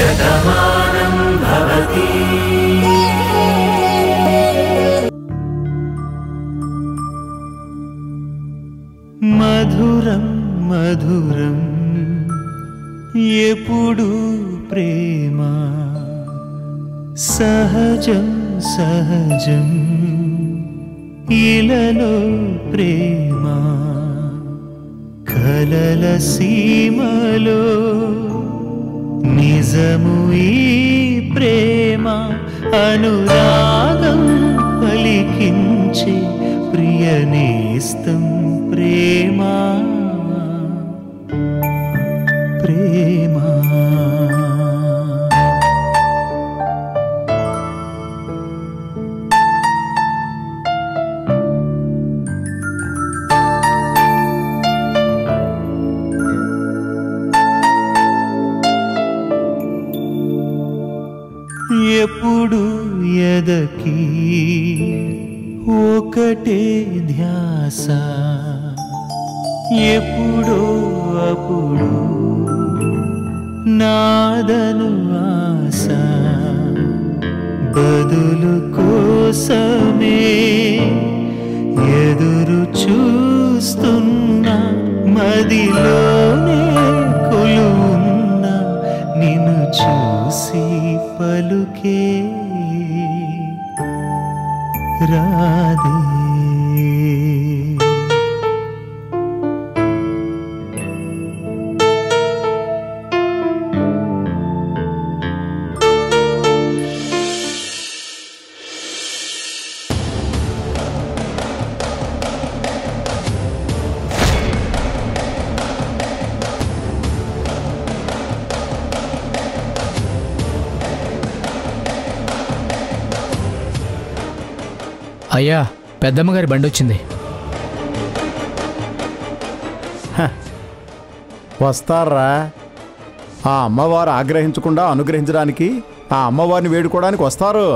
శతమానం భవతి మధురం మధురం ఎప్పుడు ప్రేమ సహజం సహజం ఇలలో ప్రేమ కలల సీమలో నిజము ఈ ప్రేమ అనురాగం పలికించే ప్రియనేస్తం ప్రేమ ప్రేమ ఎప్పుడు ఎదకి ఒకటే ధ్యాస ఎప్పుడో అప్పుడు నాదను ఆశ బదులు కోసమే ఎదురు చూస్తున్నా మదిలోనే కొలువున్న నిన్ను చూసి పలుకే రాదే అయ్యా పెద్దమ్మగారి బండి వచ్చింది వస్తారా ఆ అమ్మవారు ఆగ్రహించకుండా అనుగ్రహించడానికి ఆ అమ్మవారిని వేడుకోవడానికి వస్తారు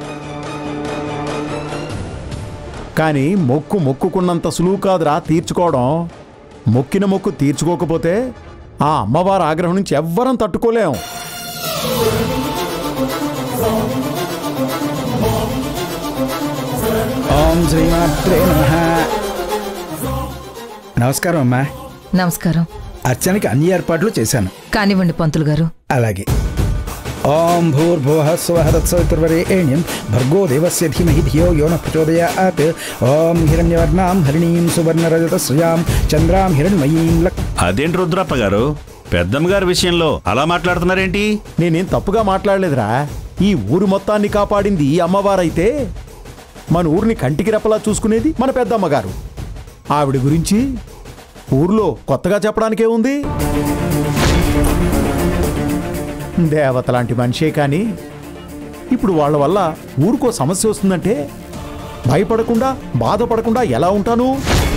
కానీ మొక్కు మొక్కుకున్నంత సులువు కాదురా తీర్చుకోవడం మొక్కిన మొక్కు తీర్చుకోకపోతే ఆ అమ్మవారి ఆగ్రహం నుంచి ఎవ్వరం తట్టుకోలేం ఓం శ్రీమాత్రే నమః నమస్కారం అమ్మా నమస్కారం అర్చనకి అన్ని ఏర్పాట్లు చేశాను కానివ్వండి పంతులు గారు అలాగే ఓం భూర్భువ స్వహరత్సవితుర్వరేణ్యం భర్గో దేవస్య ధీమహి ధియో యో న ప్రచోదయాత్ ఓం హిరణ్యవర్ణాం హరిణీం సువర్ణరజత శ్రియాం చంద్రాం హిరణ్మయీం లక్ అదేంటి రుద్రప్ప గారు పెద్దమ్మ గారి విషయంలో అలా మాట్లాడుతున్నారేంటి నేనేం తప్పుగా మాట్లాడలేదురా ఈ ఊరు మొత్తాన్ని కాపాడింది ఈ అమ్మవారైతే మన ఊరిని కంటికి రెప్పలా చూసుకునేది మన పెద్దమ్మగారు ఆవిడ గురించి ఊర్లో కొత్తగా చెప్పడానికే ఉంది దేవత లాంటి మనిషే కానీ ఇప్పుడు వాళ్ళ వల్ల ఊరికో సమస్య వస్తుందంటే భయపడకుండా బాధపడకుండా ఎలా ఉంటాను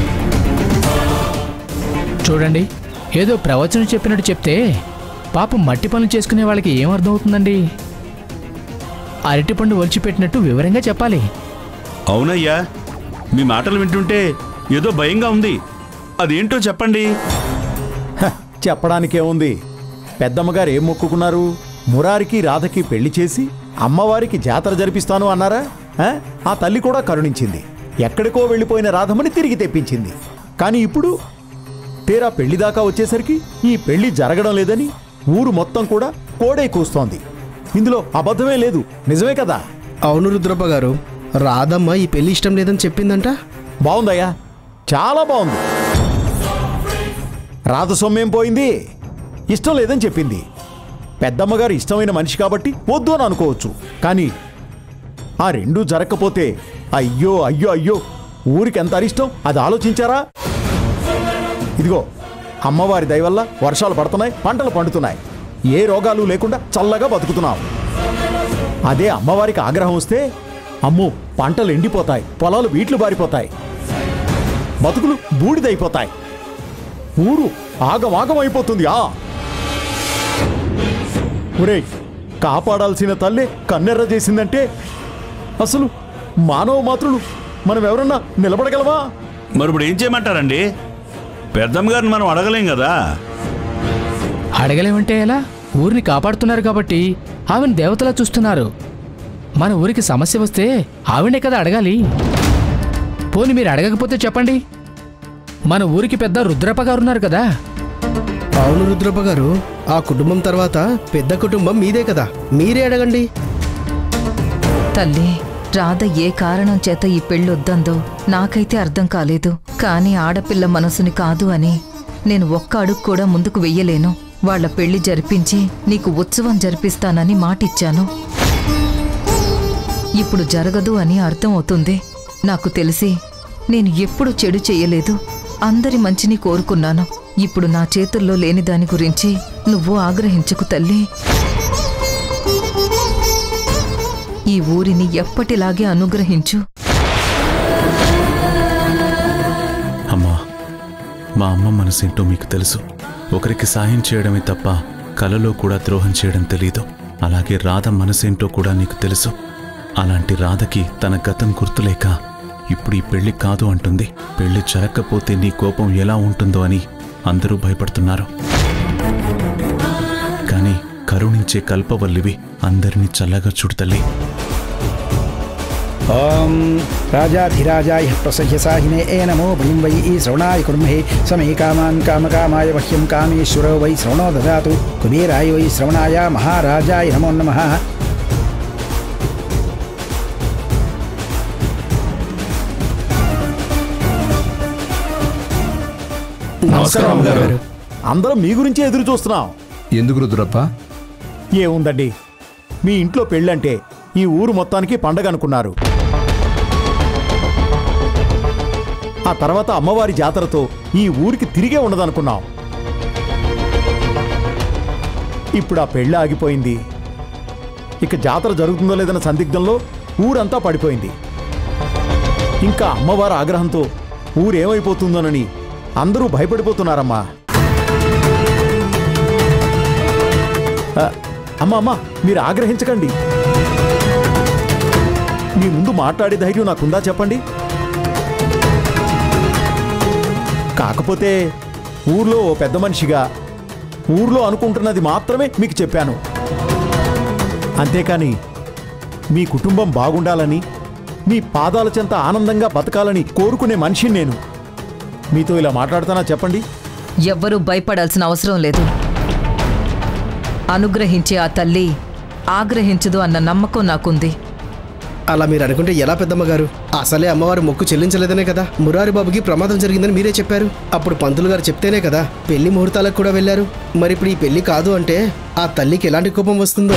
చూడండి ఏదో ప్రవచనం చెప్పినట్టు చెప్తే పాపం మట్టి పనులు చేసుకునే వాళ్ళకి ఏం అర్థమవుతుందండి అరటిపండు ఒలిచిపెట్టినట్టు వివరంగా చెప్పాలి అవునయ్యా మీ మాటలు వింటుంటే ఏదో భయంగా ఉంది అదేంటో చెప్పండి హ, చెప్పడానికే ఉంది పెద్దమ్మగారు ఏం మొక్కుకున్నారు మురారికి రాధకి పెళ్లి చేసి అమ్మవారికి జాతర జరిపిస్తాను అన్నారా ఆ? ఆ తల్లి కూడా కరుణించింది ఎక్కడికో వెళ్ళిపోయిన రాధమ్మని తిరిగి తెప్పించింది కానీ ఇప్పుడు తీరా పెళ్లి దాకా వచ్చేసరికి ఈ పెళ్లి జరగడం లేదని ఊరు మొత్తం కూడా కోడై కూస్తోంది ఇందులో అబద్ధమే లేదు నిజమే కదా అవును రుద్రప్ప గారు రాధమ్మ ఈ పెళ్లి ఇష్టం లేదని చెప్పిందంట బాగుందయ్యా చాలా బాగుంది రాధ సొమ్మేం పోయింది ఇష్టం లేదని చెప్పింది పెద్దమ్మగారు ఇష్టమైన మనిషి కాబట్టి వద్దు అని అనుకోవచ్చు కానీ ఆ రెండూ జరగకపోతే అయ్యో అయ్యో అయ్యో ఊరికి ఎంత అరిష్టం అది ఆలోచించారా ఇదిగో అమ్మవారి దయ వల్ల వర్షాలు పడుతున్నాయి పంటలు పండుతున్నాయి ఏ రోగాలు లేకుండా చల్లగా బతుకుతున్నాం అదే అమ్మవారికి ఆగ్రహం వస్తే అమ్మో పంటలు ఎండిపోతాయి పొలాలు వీట్లు బారిపోతాయి బతుకులు బూడిదైపోతాయి ఊరు ఆగమాగం అయిపోతుంది ఆ ఒరేయ్ కాపాడాల్సిన తల్లే కన్నెర్ర చేసిందంటే అసలు మానవ మాత్రులు మనం ఎవరన్నా నిలబడగలవా మరి ఇప్పుడు ఏం చేయమంటారండి పెద్దమ్మ గారిని మనం అడగలేం కదా అడగలేమంటే ఎలా ఊరిని కాపాడుతున్నారు కాబట్టి ఆమెను దేవతలా చూస్తున్నారు మన ఊరికి సమస్య వస్తే ఆవిడే కదా అడగాలి పోని మీరు అడగకపోతే చెప్పండి మన ఊరికి పెద్ద రుద్రప్ప గారు ఉన్నారు కదా అవును రుద్రప్ప గారు ఆ కుటుంబం తర్వాత పెద్ద కుటుంబం మీదే కదా మీరే అడగండి తల్లి రాధ ఏ కారణం చేత ఈ పెళ్ళొద్దందో నాకైతే అర్థం కాలేదు కానీ ఆడపిల్ల మనసుని కాదు అని నేను ఒక్క అడుగు కూడా ముందుకు వెయ్యలేను వాళ్ళ పెళ్లి జరిపించి నీకు ఉత్సవం జరిపిస్తానని మాటిచ్చాను ఇప్పుడు జరగదు అని అర్థం అవుతుంది నాకు తెలిసి నేను ఎప్పుడు చెడు చెయ్యలేదు అందరి మంచిని కోరుకున్నాను ఇప్పుడు నా చేతుల్లో లేని దాని గురించి నువ్వు ఆగ్రహించకు తల్లి ఈ ఊరిని ఎప్పటిలాగే అనుగ్రహించు అమ్మా మా అమ్మ మనసేంటో మీకు తెలుసు ఒకరికి సాయం చేయడమే తప్ప కలలో కూడా ద్రోహం చేయడం తెలీదు అలాగే రాధ మనసేంటో కూడా నీకు తెలుసు అలాంటి రాధకి తన గతం గుర్తులేక ఇప్పుడు ఈ పెళ్లి కాదు అంటుంది పెళ్లి జరగకపోతే నీ కోపం ఎలా ఉంటుందో అని అందరూ భయపడుతున్నారు కానీ కరుణించే కల్పవల్లివి అందరినీ చల్లగా చూడతల్లి ఓం రాజాధిరాజాయ ప్రసహ్యసాహినే ఏ నమో భయం వై ఈ శ్రవణాయ కుర్మహే సమే కామాన్ కామకామాయ వహ్యం కామేశ్వరో వై శ్రవణో దదాతు కుబేరాయ వై శ్రవణాయ మహారాజాయ నమో నమః నమస్కారం గారు అందరం మీ గురించే ఎదురు చూస్తున్నాం ఎందుకు రుద్రప్ప ఏముందండి మీ ఇంట్లో పెళ్ళంటే ఈ ఊరు మొత్తానికి పండగ అనుకున్నారు ఆ తర్వాత అమ్మవారి జాతరతో ఈ ఊరికి తిరిగే ఉండదనుకున్నాం ఇప్పుడు ఆ పెళ్ళి ఆగిపోయింది ఇక జాతర జరుగుతుందో లేదన్న సందిగ్ధంలో ఊరంతా పడిపోయింది ఇంకా అమ్మవారి ఆగ్రహంతో ఊరేమైపోతుందోనని అందరూ భయపడిపోతున్నారమ్మా ఆ, అమ్మా అమ్మా మీరు ఆగ్రహించకండి మీ ముందు మాట్లాడే ధైర్యం నాకుందా చెప్పండి కాకపోతే ఊర్లో ఓ పెద్ద మనిషిగా ఊర్లో అనుకుంటున్నది మాత్రమే మీకు చెప్పాను అంతేకాని మీ కుటుంబం బాగుండాలని మీ పాదాల చెంత ఆనందంగా బతకాలని కోరుకునే మనిషిని నేను మీతో ఇలా మాట్లాడుతానా చెప్పండి ఎవ్వరూ భయపడాల్సిన అవసరం లేదు అనుగ్రహించే ఆ తల్లి ఆగ్రహించదు అన్న నమ్మకం నాకుంది అలా మీరు అనుకుంటే ఎలా పెద్దమ్మ గారు అసలే అమ్మవారు మొక్కు చెల్లించలేదనే కదా మురారి బాబుకి ప్రమాదం జరిగిందని మీరే చెప్పారు అప్పుడు పంతులు గారు చెప్తేనే కదా పెళ్లి ముహూర్తాలకు కూడా వెళ్ళారు మరి ఇప్పుడు ఈ పెళ్లి కాదు అంటే ఆ తల్లికి ఎలాంటి కోపం వస్తుందో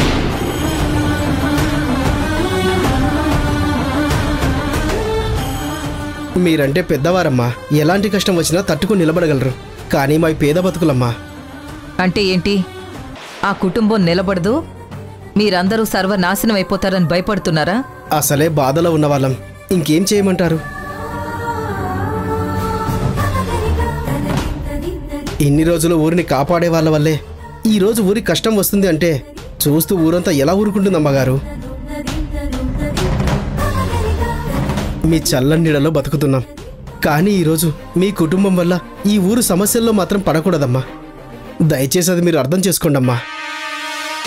మీరంటే పెద్దవారమ్మా ఎలాంటి కష్టం వచ్చినా తట్టుకుని నిలబడగలరు కానీ మా పేద బతుకులమ్మా అంటే ఏంటి ఆ కుటుంబం నిలబడదు మీరందరూ సర్వనాశనం అయిపోతారని భయపడుతున్నారా అసలే బాధలో ఉన్నవాళ్ళం ఇంకేం చేయమంటారు ఇన్ని రోజులు ఊరిని కాపాడే వాళ్ళ వల్లే ఈ రోజు ఊరి కష్టం వస్తుంది అంటే చూస్తూ ఊరంతా ఎలా ఊరుకుంటుంది అమ్మగారు మీ చల్లని నీడలో బతుకుతున్నాం కానీ ఈరోజు మీ కుటుంబం వల్ల ఈ ఊరు సమస్యల్లో మాత్రం పడకూడదమ్మా దయచేసి అది మీరు అర్థం చేసుకోండమ్మా